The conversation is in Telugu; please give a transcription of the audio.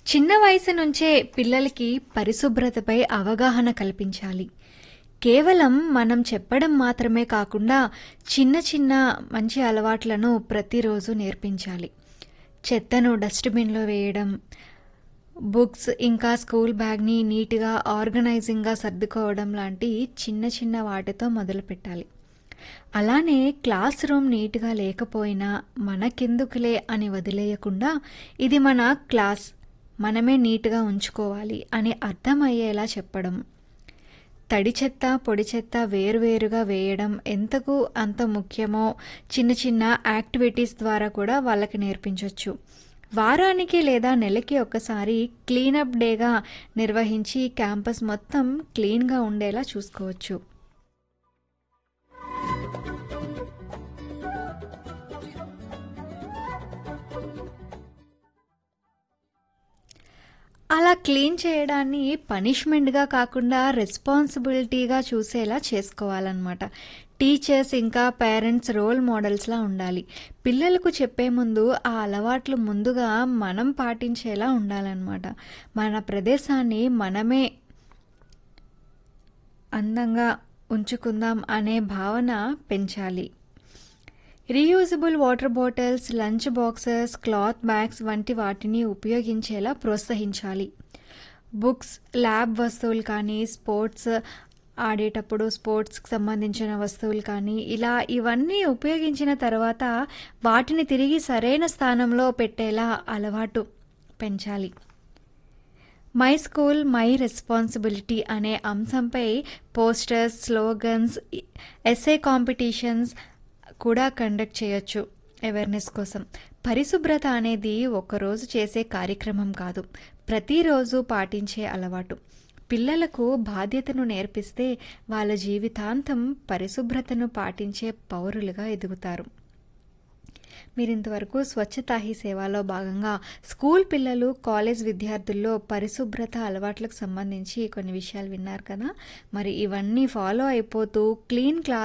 చిన్న వయసు నుంచే పిల్లలకి పరిశుభ్రతపై అవగాహన కల్పించాలి కేవలం మనం చెప్పడం మాత్రమే కాకుండా చిన్న చిన్న మంచి అలవాట్లను ప్రతిరోజు నేర్పించాలి చెత్తను డస్ట్బిన్లో వేయడం బుక్స్ ఇంకా స్కూల్ బ్యాగ్ని నీట్గా ఆర్గనైజింగ్గా సర్దుకోవడం లాంటి చిన్న చిన్న వాటితో మొదలుపెట్టాలి అలానే క్లాస్ రూమ్ నీట్గా లేకపోయినా మనకెందుకులే అని వదిలేయకుండా ఇది మన క్లాస్ మనమే నీట్గా ఉంచుకోవాలి అని అర్థమయ్యేలా చెప్పడం తడి చెత్త పొడి చెత్త వేరువేరుగా వేయడం ఎంతకు అంత ముఖ్యమో చిన్న చిన్న యాక్టివిటీస్ ద్వారా కూడా వాళ్ళకి నేర్పించవచ్చు వారానికి లేదా నెలకి ఒక్కసారి క్లీనప్ డేగా నిర్వహించి క్యాంపస్ మొత్తం క్లీన్గా ఉండేలా చూసుకోవచ్చు అలా క్లీన్ చేయడాన్ని పనిష్మెంట్గా కాకుండా రెస్పాన్సిబిలిటీగా చూసేలా చేసుకోవాలన్నమాట టీచర్స్ ఇంకా పేరెంట్స్ రోల్ మోడల్స్లా ఉండాలి పిల్లలకు చెప్పే ముందు ఆ అలవాట్లు ముందుగా మనం పాటించేలా ఉండాలన్నమాట మన ప్రదేశాన్ని మనమే అందంగా ఉంచుకుందాం అనే భావన పెంచాలి reusable water bottles lunch boxes cloth bags వంటి వాటిని ఉపయోగించేలా ప్రోత్సహించాలి బుక్స్ ల్యాబ్ వస్తువులు కానీ స్పోర్ట్స్ ఆడేటప్పుడు స్పోర్ట్స్కి సంబంధించిన వస్తువులు కానీ ఇలా ఇవన్నీ ఉపయోగించిన తర్వాత వాటిని తిరిగి సరైన స్థానంలో పెట్టేలా అలవాటు పెంచాలి మై స్కూల్ మై రెస్పాన్సిబిలిటీ అనే అంశంపై పోస్టర్స్ స్లోగన్స్ ఎస్ఏ కాంపిటీషన్స్ కూడా కండక్ట్ చేయొచ్చు అవేర్నెస్ కోసం పరిశుభ్రత అనేది ఒక్కరోజు చేసే కార్యక్రమం కాదు ప్రతిరోజు పాటించే అలవాటు పిల్లలకు బాధ్యతను నేర్పిస్తే వాళ్ళ జీవితాంతం పరిశుభ్రతను పాటించే పౌరులుగా ఎదుగుతారు మీరు ఇంతవరకు స్వచ్ఛతా హీ సేవలో భాగంగా స్కూల్ పిల్లలు కాలేజ్ విద్యార్థుల్లో పరిశుభ్రత అలవాట్లకు సంబంధించి కొన్ని విషయాలు విన్నారు కదా మరి ఇవన్నీ ఫాలో అయిపోతూ క్లీన్ క్లాస్